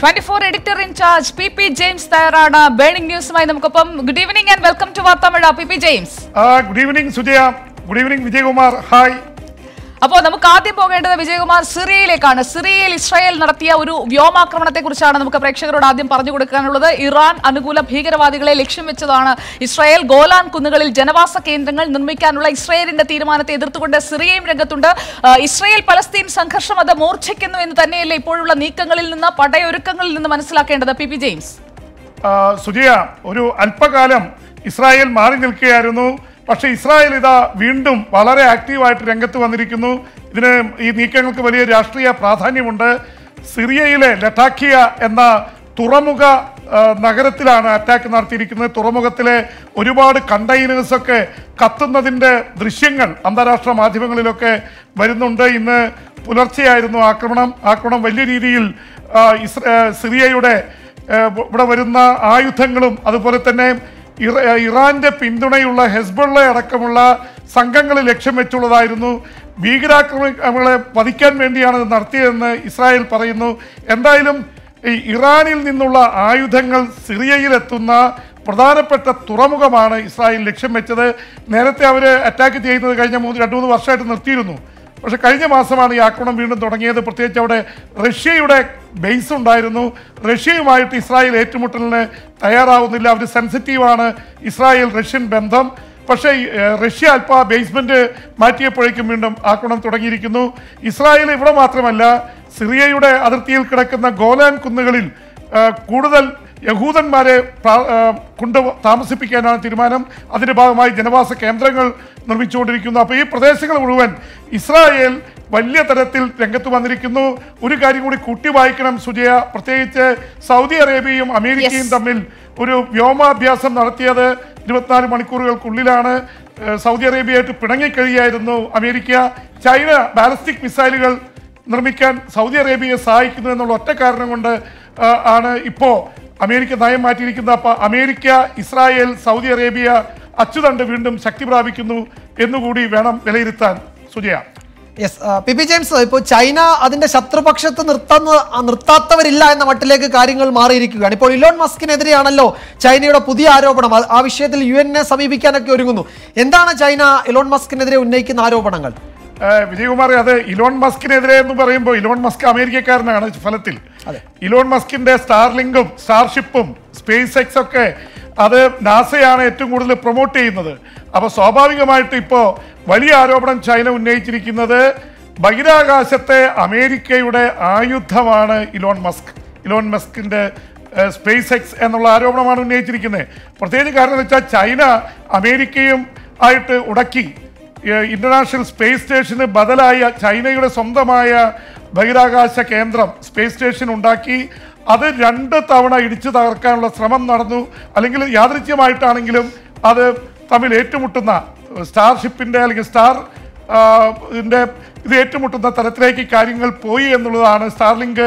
Twenty four editor in charge P P James തയ്യാറാണ് burning ന്യൂസുമായി നമുക്കൊപ്പം good evening and welcome to വാർത്താമഴ P P James good evening Sujaya good evening Vijayakumar hi അപ്പോൾ നമുക്ക് ആദ്യം പോകേണ്ടത് വിജയകുമാർ സിറിയയിലേക്കാണ് സിറിയയിൽ ഇസ്രായേൽ നടത്തിയ ഒരു വ്യോമാക്രമണത്തെ കുറിച്ചാണ് നമുക്ക് പ്രേക്ഷകരോട് ആദ്യം പറഞ്ഞു കൊടുക്കാനുള്ളത് ഇറാൻ അനുകൂല ഭീകരവാദികളെ ലക്ഷ്യം വെച്ചതാണ് ഇസ്രായേൽ ഗോലാൻ കുന്നുകളിൽ ജനവാസ കേന്ദ്രങ്ങൾ നിർമ്മിക്കാനുള്ള ഇസ്രായേലിന്റെ തീരുമാനത്തെ എതിർത്തുകൊണ്ട് സിറിയയും രംഗത്തുണ്ട് ആ, ഇസ്രായേൽ പലസ്തീൻ സംഘർഷം അത് മൂർച്ഛിക്കുന്നു എന്ന് തന്നെയല്ലേ ഇപ്പോഴുള്ള നീക്കങ്ങളിൽ നിന്ന് പടയൊരുക്കങ്ങളിൽ നിന്ന് മനസ്സിലാക്കേണ്ടത് പി പി ജെയിംസ് ആ, സുജയ ഒരു അല്പകാലം ഇസ്രായേൽ മാറി നിൽക്കുകയായിരുന്നു പക്ഷേ ഇസ്രായേൽ ഇതാ വീണ്ടും വളരെ ആക്റ്റീവായിട്ട് രംഗത്ത് വന്നിരിക്കുന്നു ഇതിന് ഈ നീക്കങ്ങൾക്ക് വലിയ രാഷ്ട്രീയ പ്രാധാന്യമുണ്ട് സിറിയയിലെ ലട്ടാക്കിയ എന്ന തുറമുഖ ആ, നഗരത്തിലാണ് അറ്റാക്ക് നടത്തിയിരിക്കുന്നത് തുറമുഖത്തിലെ ഒരുപാട് കണ്ടെയ്നേഴ്സ് ഒക്കെ കത്തുന്നതിൻ്റെ ദൃശ്യങ്ങൾ അന്താരാഷ്ട്ര മാധ്യമങ്ങളിലൊക്കെ വരുന്നുണ്ട് ഇന്ന് പുലർച്ചെയായിരുന്നു ആക്രമണം ആക്രമണം വലിയ രീതിയിൽ ആ, ഇസ്ര- ആ, സിറിയയുടെ ഏഹ് ഇവിടെ വരുന്ന ആയുധങ്ങളും അതുപോലെ തന്നെ ഇറ- ഏഹ് ഇറാന്റെ പിന്തുണയുള്ള ഹെസ്ബുള്ള അടക്കമുള്ള സംഘങ്ങളെ ലക്ഷ്യം വെച്ചുള്ളതായിരുന്നു ഭീകരാക്രമണങ്ങളെ വധിക്കാൻ വേണ്ടിയാണ് ഇത് നടത്തിയതെന്ന് ഇസ്രായേൽ പറയുന്നു എന്തായാലും ഈ ഇറാനിൽ നിന്നുള്ള ആയുധങ്ങൾ സിറിയയിലെത്തുന്ന പ്രധാനപ്പെട്ട തുറമുഖമാണ് ഇസ്രായേൽ ലക്ഷ്യം വെച്ചത് നേരത്തെ അവർ അറ്റാക്ക് ചെയ്യുന്നത് കഴിഞ്ഞ മൂന്ന് രണ്ട് മൂന്ന് വർഷമായിട്ട് നിർത്തിയിരുന്നു പക്ഷെ കഴിഞ്ഞ മാസമാണ് ഈ ആക്രമണം വീണ്ടും തുടങ്ങിയത് പ്രത്യേകിച്ച് അവിടെ റഷ്യയുടെ ബേസ് ഉണ്ടായിരുന്നു റഷ്യയുമായിട്ട് ഇസ്രായേൽ ഏറ്റുമുട്ടലിന് തയ്യാറാവുന്നില്ല അവർ സെൻസിറ്റീവാണ് ഇസ്രായേൽ റഷ്യൻ ബന്ധം പക്ഷേ ഈ, ഏഹ്, റഷ്യ അല്പ ബേസ്മെന്റ് മാറ്റിയപ്പോഴേക്കും വീണ്ടും ആക്രമണം തുടങ്ങിയിരിക്കുന്നു ഇസ്രായേൽ ഇവിടെ മാത്രമല്ല സിറിയയുടെ അതിർത്തിയിൽ കിടക്കുന്ന ഗോലാൻ കുന്നുകളിൽ ഏഹ്, കൂടുതൽ യഹൂദന്മാരെ പ്ര- ഏഹ് കൊണ്ട് താമസിപ്പിക്കാനാണ് തീരുമാനം അതിന്റെ ഭാഗമായി ജനവാസ കേന്ദ്രങ്ങൾ നിർമ്മിച്ചുകൊണ്ടിരിക്കുന്നു അപ്പോൾ ഈ പ്രദേശങ്ങൾ മുഴുവൻ ഇസ്രായേൽ വലിയ തരത്തിൽ രംഗത്ത് വന്നിരിക്കുന്നു ഒരു കാര്യം കൂടി കൂട്ടി വായിക്കണം സുജയ പ്രത്യേകിച്ച് സൗദി അറേബ്യയും അമേരിക്കയും Yes. തമ്മിൽ ഒരു വ്യോമാഭ്യാസം നടത്തിയത് ഇരുപത്തിനാല് മണിക്കൂറുകൾക്കുള്ളിലാണ് ഏഹ് സൗദി അറേബ്യയായിട്ട് പിണങ്ങിക്കഴിയായിരുന്നു അമേരിക്ക ചൈന ബാലിസ്റ്റിക് മിസൈലുകൾ നിർമ്മിക്കാൻ സൗദി അറേബ്യയെ സഹായിക്കുന്നു എന്നുള്ള ഒറ്റ കാരണം കൊണ്ട് ആ, ആണ് ഇപ്പോ അമേരിക്ക നയം മാറ്റിയിരിക്കുന്നത് അപ്പൊ അമേരിക്ക ഇസ്രായേൽ സൗദി അറേബ്യ അച്ചുതണ്ട് വീണ്ടും ശക്തി പ്രാപിക്കുന്നു എന്നുകൂടി വേണം വിലയിരുത്താൻ Sujaya yes P P James ഇപ്പോൾ ചൈന അതിന്റെ ശത്രുപക്ഷത്ത് നിർത്തുന്ന ആ, നിർത്താത്തവരില്ല എന്ന മട്ടിലേക്ക് കാര്യങ്ങൾ മാറിയിരിക്കുകയാണ് ഇപ്പോൾ ഇലോൺ മസ്കിനെതിരെയാണല്ലോ ചൈനയുടെ പുതിയ ആരോപണം ആ- ആ വിഷയത്തിൽ യു എന്നെ സമീപിക്കാനൊക്കെ ഒരുങ്ങുന്നു എന്താണ് ചൈന ഇലോൺ മസ്കിനെതിരെ ഉന്നയിക്കുന്ന ആരോപണങ്ങൾ ഏഹ് വിജയകുമാർ അത് ഇലോൺ മസ്കിനെതിരെ എന്ന് പറയുമ്പോൾ ഇലോൺ മസ്ക് അമേരിക്കക്കാരനാണ് ഫലത്തിൽ അതെ. ഇലോൺ മസ്കിന്റെ സ്റ്റാർലിങ്കും സ്റ്റാർഷിപ്പും സ്പേസ് എക്സ് ഒക്കെ അത് നാസയാണ് ഏറ്റവും കൂടുതൽ പ്രൊമോട്ട് ചെയ്യുന്നത് അപ്പൊ സ്വാഭാവികമായിട്ട് ഇപ്പോ വലിയ ആരോപണം ചൈന ഉന്നയിച്ചിരിക്കുന്നത് ബഹിരാകാശത്തെ അമേരിക്കയുടെ ആയുധമാണ് ഇലോൺ മസ്ക് ഇലോൺ മസ്കിന്റെ ഏഹ്, സ്പേസ് എക്സ് എന്നുള്ള ആരോപണമാണ് ഉന്നയിച്ചിരിക്കുന്നത് പ്രത്യേകിച്ച് കാരണം എന്ന് വെച്ചാൽ ചൈന അമേരിക്കയും ആയിട്ട് ഉടക്കി ഏഹ് ഇന്റർനാഷണൽ സ്പേസ് സ്റ്റേഷന് ബദലായ ചൈനയുടെ സ്വന്തമായ ബഹിരാകാശ കേന്ദ്രം സ്പേസ് സ്റ്റേഷൻ ഉണ്ടാക്കി അത് രണ്ട് തവണ ഇടിച്ചു തകർക്കാനുള്ള ശ്രമം നടന്നു അല്ലെങ്കിൽ യാദൃച്ഛ്യമായിട്ടാണെങ്കിലും അത് തമ്മിൽ ഏറ്റുമുട്ടുന്ന സ്റ്റാർഷിപ്പിന്റെ അല്ലെങ്കിൽ സ്റ്റാർ ആ, ഇതിന്റെ ഇത് ഏറ്റുമുട്ടുന്ന തരത്തിലേക്ക് കാര്യങ്ങൾ പോയി എന്നുള്ളതാണ് സ്റ്റാർലിങ്ക്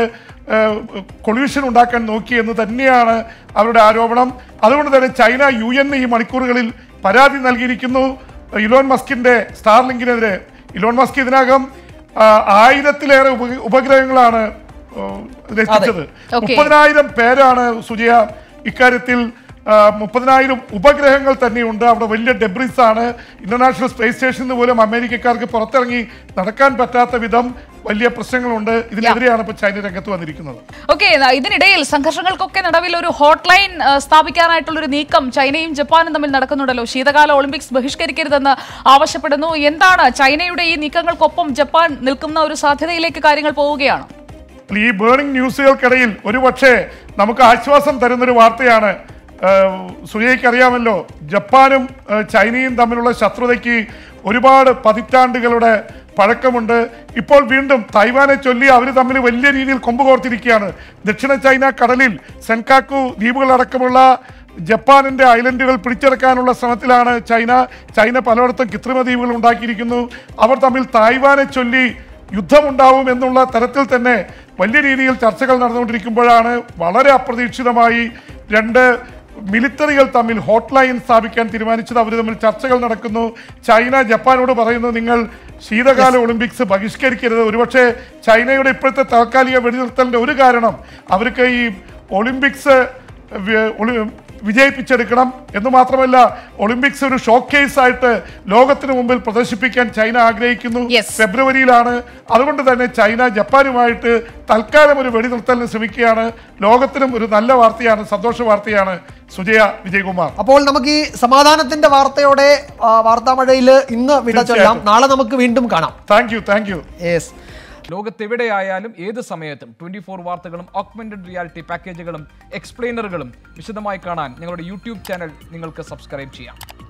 കൊള്യൂഷൻ ഉണ്ടാക്കാൻ നോക്കി എന്ന് തന്നെയാണ് അവരുടെ ആരോപണം അതുകൊണ്ട് തന്നെ ചൈന യു എൻ ഈ മണിക്കൂറുകളിൽ പരാതി നൽകിയിരിക്കുന്നു ഇലോൺ മസ്കിന്റെ സ്റ്റാർലിങ്കിനെതിരെ ഇലോൺ മസ്ക് ഇതിനകം ആ, ആയിരത്തിലേറെ ഉപ- ഉപഗ്രഹങ്ങളാണ് ആ, രചിച്ചത് Okay. മുപ്പതിനായിരം പേരാണ് സുജയ ഇക്കാര്യത്തിൽ ആ, മുപ്പതിനായിരം ഉപഗ്രഹങ്ങൾ തന്നെയുണ്ട് അവിടെ വലിയ ഡെബ്രിസ് ആണ് ഇന്റർനാഷണൽ സ്പേസ് സ്റ്റേഷനിൽ പോലും അമേരിക്കക്കാർക്ക് പുറത്തിറങ്ങി നടക്കാൻ പറ്റാത്ത വിധം വലിയ പ്രശ്നങ്ങളുണ്ട് ഇതിനെതിരെയാണ് ഇപ്പോൾ ചൈന രംഗത്ത് വന്നിരിക്കുന്നത് ഓക്കെ ഇതിനിടയിൽ സംഘർഷങ്ങൾക്കൊക്കെ നടുവിൽ ഒരു ഹോട്ട് ലൈൻ സ്ഥാപിക്കാനായിട്ടുള്ള ഒരു നീക്കം ചൈനയും ജപ്പാനും തമ്മിൽ നടക്കുന്നുണ്ടല്ലോ ശീതകാല ഒളിമ്പിക്സ് ബഹിഷ്കരിക്കരുതെന്ന് ആവശ്യപ്പെടുന്നു എന്താണ് ചൈനയുടെ ഈ നീക്കങ്ങൾക്കൊപ്പം ജപ്പാൻ നിൽക്കുന്ന ഒരു സാധ്യതയിലേക്ക് കാര്യങ്ങൾ പോവുകയാണ് അപ്പോൾ ഈ ബേണിംഗ് ന്യൂസുകൾക്കിടയിൽ ഒരു പക്ഷേ നമുക്ക് ആശ്വാസം തരുന്നൊരു വാർത്തയാണ് സുജയ്ക്ക് അറിയാമല്ലോ ജപ്പാനും ഏഹ്, ചൈനയും തമ്മിലുള്ള ശത്രുതയ്ക്ക് ഒരുപാട് പതിറ്റാണ്ടുകളുടെ പഴക്കമുണ്ട് ഇപ്പോൾ വീണ്ടും തൈവാനെ ചൊല്ലി അവർ തമ്മിൽ വലിയ രീതിയിൽ കൊമ്പ് കോർത്തിരിക്കുകയാണ് ദക്ഷിണ ചൈന കടലിൽ സെൻകാക്കു ദ്വീപുകളടക്കമുള്ള ജപ്പാനിന്റെ ഐലൻഡുകൾ പിടിച്ചെടുക്കാനുള്ള ശ്രമത്തിലാണ് ചൈന ചൈന പലയിടത്തും കൃത്രിമ ദ്വീപുകൾ ഉണ്ടാക്കിയിരിക്കുന്നു അവർ തമ്മിൽ തായ്വാനെ ചൊല്ലി യുദ്ധമുണ്ടാവും എന്നുള്ള തരത്തിൽ തന്നെ വലിയ രീതിയിൽ ചർച്ചകൾ നടന്നുകൊണ്ടിരിക്കുമ്പോഴാണ് വളരെ അപ്രതീക്ഷിതമായി രണ്ട് മിലിറ്ററികൾ തമ്മിൽ ഹോട്ട് ലൈൻ സ്ഥാപിക്കാൻ തീരുമാനിച്ചത് അവർ തമ്മിൽ ചർച്ചകൾ നടക്കുന്നു ചൈന ജപ്പാനോട് പറയുന്നു നിങ്ങൾ ശീതകാല ഒളിമ്പിക്സ് ബഹിഷ്കരിക്കരുത് ഒരുപക്ഷെ ചൈനയുടെ ഇപ്പോഴത്തെ താൽക്കാലിക വെടിനിർത്തലിന്റെ ഒരു കാരണം അവർക്ക് ഈ ഒളിമ്പിക്സ് വി- ഒളി- വിജയിപ്പിച്ചെടുക്കണം എന്ന് മാത്രമല്ല ഒളിമ്പിക്സ് ഒരു ഷോക്കേസ് ആയിട്ട് ലോകത്തിന് മുമ്പിൽ പ്രദർശിപ്പിക്കാൻ ചൈന ആഗ്രഹിക്കുന്നു Yes. ഫെബ്രുവരിയിലാണ് അതുകൊണ്ട് തന്നെ ചൈന ജപ്പാനുമായിട്ട് തൽക്കാലം ഒരു വെടിനിർത്തലിന് ശ്രമിക്കുകയാണ് ലോകത്തിനും ഒരു നല്ല വാർത്തയാണ് സന്തോഷ വാർത്തയാണ് സുജയ വിജയകുമാർ അപ്പോൾ നമുക്ക് ഈ സമാധാനത്തിന്റെ വാർത്തയോടെ ആ, വാർത്താമഴയിൽ ഇന്ന് വിട ചൊല്ലാം തീർച്ചയായിട്ടും. നാളെ നമുക്ക് വീണ്ടും കാണാം thank you thank you yes ലോകത്തെവിടെയായാലും ഏത് സമയത്തും ട്വന്റി ഫോർ വാർത്തകളും ഓഗ്മെന്റഡ് റിയാലിറ്റി പാക്കേജുകളും എക്സ്പ്ലെയിനറുകളും വിശദമായി കാണാൻ ഞങ്ങളുടെ യൂട്യൂബ് ചാനൽ നിങ്ങൾക്ക് സബ്സ്ക്രൈബ് ചെയ്യാം